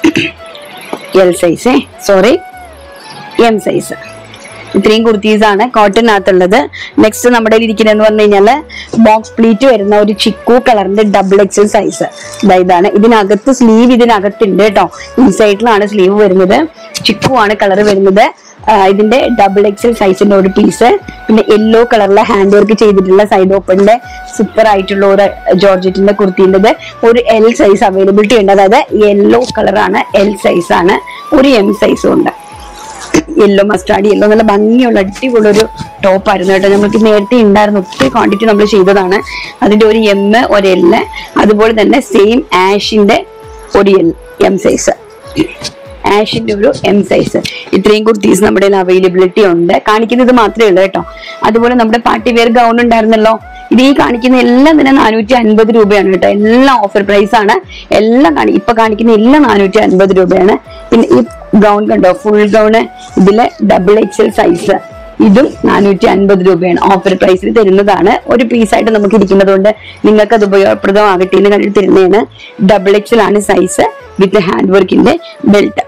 L size sorry M size ഇത്രയും കുർത്തീസ് ആണ് കോട്ടനകത്തുള്ളത് നെക്സ്റ്റ് നമ്മുടെ കയ്യിൽ ഇരിക്കുന്നതെന്ന് പറഞ്ഞു കഴിഞ്ഞാല് ബോക്സ് പ്ലീറ്റ് വരുന്ന ഒരു ചിക്കു കളറിന്റെ ഡബിൾ എക്സൽ സൈസ് ഇതാണ് ഇതിനകത്ത് സ്ലീവ് ഇതിനകത്തുണ്ട് കേട്ടോ ഇൻസൈഡിലാണ് സ്ലീവ് വരുന്നത് ചിക്കു ആണ് കളർ വരുന്നത് ആ, ഇതിന്റെ ഡബിൾ എക്സൽ സൈസിന്റെ ഒരു പീസ് പിന്നെ യെല്ലോ കളറിലെ ഹാൻഡ് വർക്ക് ചെയ്തിട്ടുള്ള സൈഡ് ഓപ്പണിന്റെ സൂപ്പർ ആയിട്ടുള്ള ഒരു ജോർജറ്റിന്റെ കുർത്തിൻ്റെത് ഒരു എൽ സൈസ് അവൈലബിലിറ്റി ഉണ്ട് അതായത് യെല്ലോ കളറാണ് എൽ സൈസ് ആണ് ഒരു എം സൈസും ഉണ്ട് യെല്ലോ മസ്റ്റാർഡ് യെല്ലോ നല്ല ഭംഗിയുള്ള അടിപൊളി ഒരു ടോപ്പ് ആയിരുന്നു കേട്ടോ നമുക്ക് നേരത്തെ ഉണ്ടായിരുന്നു ഒത്തിരി ക്വാണ്ടിറ്റി നമ്മൾ ചെയ്തതാണ് അതിന്റെ ഒരു എം ഒരു എൽ അതുപോലെ തന്നെ സെയിം ആഷിന്റെ ഒരു എൽ എം സൈസ് ആഷിന്റെ ഒരു എം സൈസ് ഇത്രയും കുർത്തീസ് നമ്മുടെ അവൈലബിലിറ്റി ഉണ്ട് കാണിക്കുന്നത് മാത്രമേ ഉള്ളൂ കേട്ടോ അതുപോലെ നമ്മുടെ പാർട്ടി വെയർ ഗൗൺ ഉണ്ടായിരുന്നല്ലോ ഇത് ഈ കാണിക്കുന്ന എല്ലാം തന്നെ നാനൂറ്റി അൻപത് രൂപയാണ് കേട്ടോ എല്ലാം ഓഫർ പ്രൈസ് ആണ് എല്ലാം കാണി ഇപ്പൊ കാണിക്കുന്ന എല്ലാം നാനൂറ്റി അൻപത് രൂപയാണ് പിന്നെ ഈ ഗൗൺ കണ്ടോ ഫുൾ ഗൗണ് ഇതില് ഡബിൾ എക്സൽ സൈസ് ഇതും നാനൂറ്റി അൻപത് രൂപയാണ് ഓഫർ പ്രൈസിൽ തരുന്നതാണ് ഒരു പീസായിട്ട് നമുക്ക് ഇരിക്കുന്നത് കൊണ്ട് നിങ്ങൾക്ക് അത് ഉപയോഗപ്രദമാകട്ടെ എന്ന് കണ്ടിട്ട് തരുന്നതാണ് ഡബിൾ എക്സൽ ആണ് സൈസ് വിത്ത് ഹാൻഡ് വർക്കിന്റെ ബെൽറ്റ്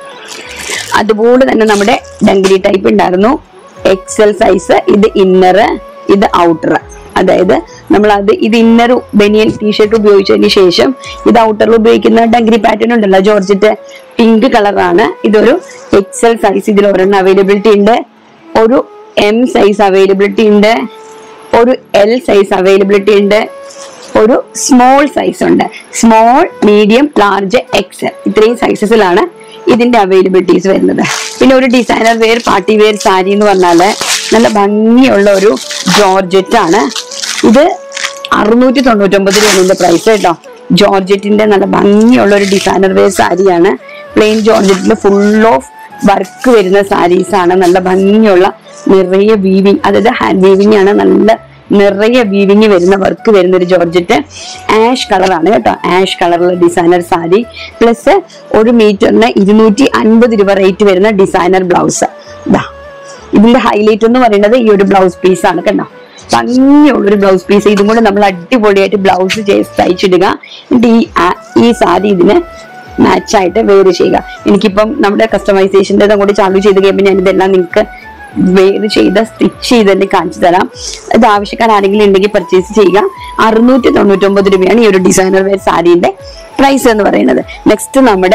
അതുപോലെ തന്നെ നമ്മുടെ ഡങ്കരി ടൈപ്പ് ഉണ്ടായിരുന്നു എക്സൽ സൈസ് ഇത് ഇന്നർ ഇത് ഔട്ടർ അതായത് നമ്മൾ അത് ഇത് ഇന്നർ ബനിയൻ ടീഷർട്ട് ഉപയോഗിച്ചതിന് ശേഷം ഇത് ഔട്ടറിൽ ഉപയോഗിക്കുന്ന ഡങ്കരി പാറ്റേൺ ഉണ്ടല്ലോ ജോർജറ്റ് പിങ്ക് കളറാണ് ഇതൊരു എക്സൽ സൈസ് ഇതിൽ ഒരെണ്ണം അവൈലബിലിറ്റി ഉണ്ട് ഒരു എം സൈസ് അവൈലബിലിറ്റി ഉണ്ട് ഒരു എൽ സൈസ് അവൈലബിലിറ്റി ഉണ്ട് ഒരു സ്മോൾ സൈസ് ഉണ്ട് സ്മോൾ മീഡിയം ലാർജ് എക്സ് ഇത്രയും സൈസസിലാണ് ഇതിന്റെ അവൈലബിലിറ്റീസ് വരുന്നത് പിന്നെ ഒരു designer wear party wear sari എന്ന് പറഞ്ഞാല് നല്ല ഭംഗിയുള്ള ഒരു ജോർജറ്റ് ആണ് ഇത് അറുന്നൂറ്റി തൊണ്ണൂറ്റൊമ്പത് രൂപയുടെ പ്രൈസ് കേട്ടോ ജോർജറ്റിന്റെ നല്ല ഭംഗിയുള്ള ഒരു ഡിസൈനർ വെയർ സാരിയാണ് പ്ലെയിൻ ജോർജറ്റിൽ ഫുൾ ഓഫ് വർക്ക് വരുന്ന സാരീസ് ആണ് നല്ല ഭംഗിയുള്ള നിറയെ വീവിങ് അതായത് ഹാൻഡ് വീവിങ് ആണ് നല്ല നിറയെ വീവിങ് വരുന്ന വർക്ക് വരുന്ന ഒരു ജോർജറ്റ് ആഷ് കളറാണ് കേട്ടോ ആഷ് കളറിലെ ഡിസൈനർ സാരി പ്ലസ് ഒരു മീറ്ററിന് ഇരുന്നൂറ്റി അൻപത് രൂപ റേറ്റ് വരുന്ന ഡിസൈനർ ബ്ലൗസ് ഇതാ ഇതിന്റെ ഹൈലൈറ്റ് എന്ന് പറയുന്നത് ഈ ഒരു ബ്ലൗസ് പീസ് ആണ് കണ്ടോ ഭംഗിയുള്ള ഒരു ബ്ലൗസ് പീസ് ഇതും കൂടെ നമ്മൾ അടിപൊളിയായിട്ട് ബ്ലൗസ് ചെയ്ത് തയ്ച്ചിടുക എന്നിട്ട് ഈ ആ- ഈ സാരി ഇതിന് മാച്ച് ആയിട്ട് വെയർ ചെയ്യുക എനിക്കിപ്പം നമ്മുടെ കസ്റ്റമൈസേഷൻ്റെ കൂടി ചാലു ചെയ്ത് കഴിയുമ്പോൾ ഞാൻ ഇതെല്ലാം നിങ്ങൾക്ക് വെയർ ചെയ്ത സ്റ്റിച്ച് ചെയ്ത് തന്നെ കാണിച്ചു തരാം ഇത് ആവശ്യക്കാർ ആരെങ്കിലും ഉണ്ടെങ്കിൽ പർച്ചേസ് ചെയ്യുക അറുന്നൂറ്റി തൊണ്ണൂറ്റൊമ്പത് രൂപയാണ് ഈ ഒരു ഡിസൈനർ വെയർ സാരീന്റെ പ്രൈസ് എന്ന് പറയുന്നത് നെക്സ്റ്റ് നമ്മുടെ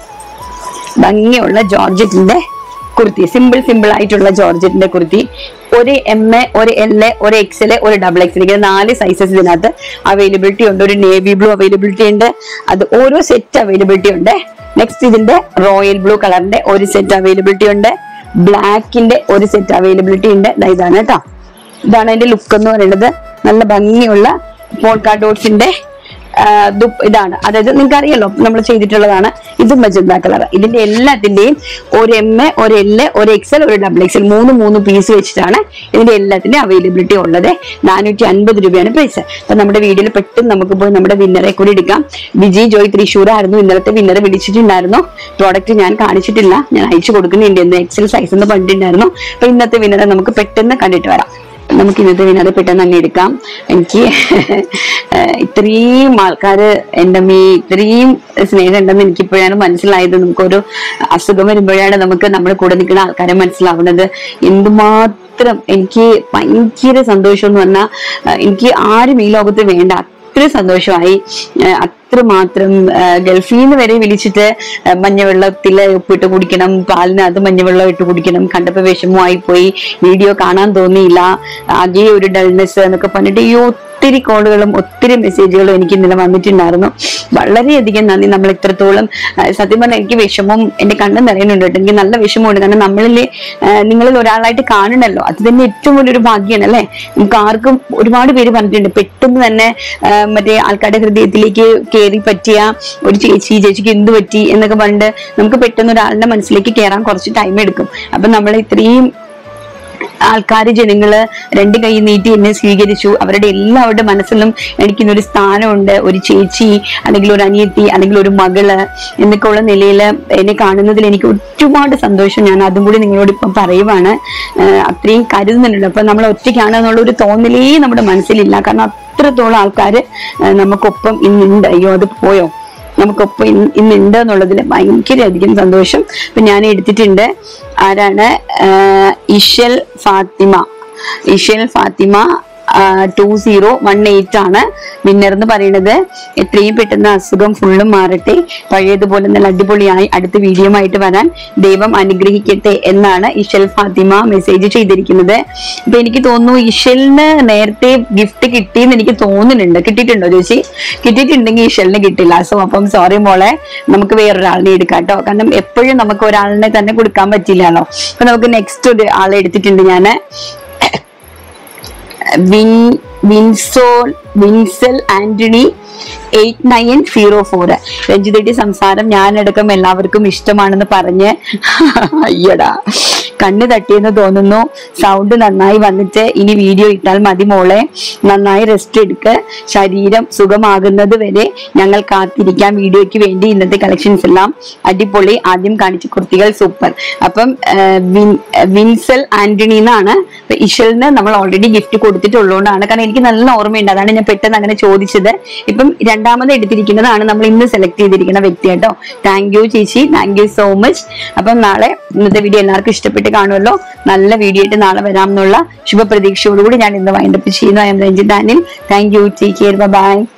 ഭംഗിയുള്ള ജോർജറ്റിന്റെ കുർത്തി സിമ്പിൾ സിമ്പിൾ ആയിട്ടുള്ള ജോർജറ്റിന്റെ കുർത്തി ഒരു എം എ ഒരു എൽ എ ഒരു എക്സ് എൽ ഒരു ഡബിൾ എക്സ് ഇങ്ങനെ നാല് സൈസസ് ഇതിനകത്ത് അവൈലബിലിറ്റി ഉണ്ട് ഒരു നേവി ബ്ലൂ അവൈലബിലിറ്റി ഉണ്ട് അത് ഓരോ സെറ്റ് അവൈലബിലിറ്റി ഉണ്ട് നെക്സ്റ്റ് ഇതിന്റെ റോയൽ ബ്ലൂ കളറിന്റെ ഒരു സെറ്റ് അവൈലബിലിറ്റി ഉണ്ട് ബ്ലാക്കിന്റെ ഒരു സെറ്റ് അവൈലബിലിറ്റി ഉണ്ട് ദാ ഇതാണ് കേട്ടോ ഇതാണ് അതിന്റെ ലുക്ക് എന്ന് പറയുന്നത് നല്ല ഭംഗിയുള്ള പോൾക്കാ ഡോട്ട്സിന്റെ ദുപ്പ് ഇതാണ് അതായത് നിങ്ങൾക്ക് അറിയാലോ നമ്മൾ ചെയ്തിട്ടുള്ളതാണ് ഇത് മജന്ത കളർ ഇതിന്റെ എല്ലാത്തിന്റെയും ഒരു എം എ ഒരു എൽ ഒരു എക്സൽ ഒരു ഡബിൾ എക്സൽ മൂന്ന് മൂന്ന് പീസ് വെച്ചിട്ടാണ് ഇതിന്റെ എല്ലാത്തിന്റെ അവൈലബിലിറ്റി ഉള്ളത് നാനൂറ്റി അൻപത് രൂപയാണ് പ്രൈസ് അപ്പൊ നമ്മുടെ വീഡിയോയിൽ പെട്ടെന്ന് നമുക്ക് പോയി നമ്മുടെ വിന്നറെ കൂടി എടുക്കാം വിജയ് ജോയ് തൃശ്ശൂർ ആയിരുന്നു ഇന്നലത്തെ വിന്നറെ വിളിച്ചിട്ടുണ്ടായിരുന്നു പ്രോഡക്റ്റ് ഞാൻ കാണിച്ചിട്ടില്ല ഞാൻ അയച്ചു കൊടുക്കുന്നുണ്ട് എന്ന് എക്സൽ സൈസ് എന്ന് പറഞ്ഞിട്ടുണ്ടായിരുന്നു അപ്പൊ ഇന്നത്തെ വിന്നറെ നമുക്ക് പെട്ടെന്ന് കണ്ടിട്ട് വരാം നമുക്ക് ഇന്നത്തെ വിനോദ പെട്ടെന്ന് തന്നെ എടുക്കാം എനിക്ക് ഏഹ് ഇത്രയും ആൾക്കാര് എൻ്റെ മീ ഇത്രയും സ്നേഹം ഉണ്ടെന്ന് എനിക്ക് ഇപ്പോഴാണ് മനസ്സിലായത് നമുക്കൊരു അസുഖം വരുമ്പോഴാണ് നമുക്ക് നമ്മുടെ കൂടെ നിൽക്കുന്ന ആൾക്കാരെ മനസ്സിലാവുന്നത് എന്തുമാത്രം എനിക്ക് ഭയങ്കര സന്തോഷം എന്ന് പറഞ്ഞാൽ ഏഹ് എനിക്ക് ആരും ഈ ലോകത്ത് വേണ്ട അത്ര സന്തോഷമായി ഏഹ് അത്രമാത്രം ഏഹ് ഗൾഫിൽ നിന്ന് വരെ വിളിച്ചിട്ട് ഏഹ് മഞ്ഞവെള്ളത്തിൽ ഉപ്പിട്ട് കുടിക്കണം പാലിനകത്ത് മഞ്ഞവെള്ളം ഇട്ട് കുടിക്കണം കണ്ടപ്പോ വിഷമമായി പോയി വീഡിയോ കാണാൻ തോന്നിയില്ല ആകെ ഒരു ഡൾനെസ് എന്നൊക്കെ പറഞ്ഞിട്ട് ഈ ഒത്തിരി കോളുകളും ഒത്തിരി മെസ്സേജുകളും എനിക്ക് ഇന്നലെ വന്നിട്ടുണ്ടായിരുന്നു വളരെയധികം നന്ദി നമ്മൾ ഇത്രത്തോളം ആ, സത്യം പറഞ്ഞാൽ എനിക്ക് വിഷമം എന്റെ കണ്ണ് നിറയുന്നുണ്ട് കേട്ടോ എനിക്ക് നല്ല വിഷമമുണ്ട് കാരണം നമ്മളിൽ നിങ്ങളിൽ ഒരാളായിട്ട് കാണണല്ലോ അത് തന്നെ ഏറ്റവും വലിയൊരു ഭാഗ്യമാണ് അല്ലെ നമുക്ക് ആർക്കും ഒരുപാട് പേര് പറഞ്ഞിട്ടുണ്ട് പെട്ടെന്ന് തന്നെ ആ, മറ്റേ ആൾക്കാരുടെ ഹൃദയത്തിലേക്ക് കയറി പറ്റിയ ഒരു ചേച്ചി ഈ ചേച്ചിക്ക് എന്ത് പറ്റി എന്നൊക്കെ പറഞ്ഞിട്ട് നമുക്ക് പെട്ടെന്ന് ഒരാളുടെ മനസ്സിലേക്ക് കയറാൻ കുറച്ച് ടൈം എടുക്കും അപ്പൊ നമ്മൾ ഇത്രയും ആൾക്കാര് ജനങ്ങള് രണ്ട് കൈ നീട്ടി എന്നെ സ്വീകരിച്ചു അവരുടെ എല്ലാവരുടെ മനസ്സിലും എനിക്ക് ഇന്നൊരു സ്ഥാനമുണ്ട് ഒരു ചേച്ചി അല്ലെങ്കിൽ ഒരു അനിയത്തി അല്ലെങ്കിൽ ഒരു മകള് എന്നൊക്കെ ഉള്ള നിലയിൽ എന്നെ കാണുന്നതിൽ എനിക്ക് ഒരുപാട് സന്തോഷം ഞാൻ അതും കൂടി നിങ്ങളോട് ഇപ്പം പറയുവാണ് ആഹ് അത്രയും കരുതുന്നുണ്ടല്ലോ അപ്പൊ നമ്മൾ ഒറ്റയ്ക്കാണെന്നുള്ള ഒരു തോന്നലേ നമ്മുടെ മനസ്സിലില്ല കാരണം അത്രത്തോളം ആൾക്കാര് ആഹ് നമുക്കൊപ്പം ഇന്നുണ്ട് അയ്യോ അത് പോയോ നമുക്കൊപ്പം ഇന്ന് ഇന്നുണ്ട് എന്നുള്ളതിൽ ഭയങ്കര അധികം സന്തോഷം ഇപ്പൊ ഞാൻ എടുത്തിട്ടുണ്ട് ആരാണ് ആഹ് Ishal Fathima Ishal Fathima two zero one eight ആണ് വിന്നർ എന്ന് പറയുന്നത് എത്രയും പെട്ടെന്ന് അസുഖം ഫുള്ളും മാറട്ടെ പഴയതുപോലെ നല്ല അടിപൊളിയായി അടുത്ത വീഡിയോ ആയിട്ട് വരാൻ ദൈവം അനുഗ്രഹിക്കട്ടെ എന്നാണ് ഇഷൽ ഫാത്തിമ മെസ്സേജ് ചെയ്തിരിക്കുന്നത് അപ്പൊ എനിക്ക് തോന്നുന്നു ഇഷലിന് നേരത്തെ ഗിഫ്റ്റ് കിട്ടിയെന്ന് എനിക്ക് തോന്നുന്നുണ്ട് കിട്ടിയിട്ടുണ്ടോ ചേച്ചി കിട്ടിയിട്ടുണ്ടെങ്കിൽ ഇഷലിന് കിട്ടില്ല സോ അപ്പം സോറി മോളെ നമുക്ക് വേറൊരാളിനെ എടുക്കാം കേട്ടോ കാരണം എപ്പോഴും നമുക്ക് ഒരാളിനെ തന്നെ കൊടുക്കാൻ പറ്റില്ലല്ലോ അപ്പൊ നമുക്ക് നെക്സ്റ്റ് ഒരു ആളെ എടുത്തിട്ടുണ്ട് ഞാന് വിൻ വിൻസോൾ Vinsal Antony eight nine zero four രഞ്ജിതയുടെ സംസാരം ഞാനടക്കം എല്ലാവർക്കും ഇഷ്ടമാണെന്ന് പറഞ്ഞ് അയ്യടാ കണ്ണ് തട്ടിയെന്ന് തോന്നുന്നു സൗണ്ട് നന്നായി വന്നിട്ട് ഇനി വീഡിയോ ഇട്ടാൽ മതി മോളെ നന്നായി റെസ്റ്റ് എടുക്ക് ശരീരം സുഖമാകുന്നത് വരെ ഞങ്ങൾ കാത്തിരിക്കാം വീഡിയോയ്ക്ക് വേണ്ടി ഇന്നത്തെ കളക്ഷൻസ് എല്ലാം അടിപൊളി ആദ്യം കാണിച്ച കുർത്തികൾ സൂപ്പർ അപ്പം ആഹ് വിൻ- വിൻസൽ ആന്റണി എന്നാണ് അപ്പൊ ഇഷലിന് നമ്മൾ ഓൾറെഡി ഗിഫ്റ്റ് കൊടുത്തിട്ടുള്ളതുകൊണ്ടാണ് കാരണം എനിക്ക് നല്ല ഓർമ്മയുണ്ട് അതാണ് ഞാൻ പെട്ടെന്ന് അങ്ങനെ ചോദിച്ചത് ഇപ്പം രണ്ടാമത് എടുത്തിരിക്കുന്നതാണ് നമ്മൾ ഇന്ന് സെലക്ട് ചെയ്തിരിക്കുന്ന വ്യക്തി കേട്ടോ താങ്ക് യു ചേച്ചി താങ്ക് യു സോ മച്ച് അപ്പം നാളെ ഇന്നത്തെ വീഡിയോ എല്ലാവർക്കും ഇഷ്ടപ്പെട്ട് കാണുമല്ലോ നല്ല വീഡിയോ ആയിട്ട് നാളെ വരാം എന്നുള്ള ശുഭപ്രതീക്ഷയോടുകൂടി ഞാൻ ഇന്ന് വൈൻഡപ്പ് ചെയ്യുന്നു I'm Ranjith Danil thank you take care by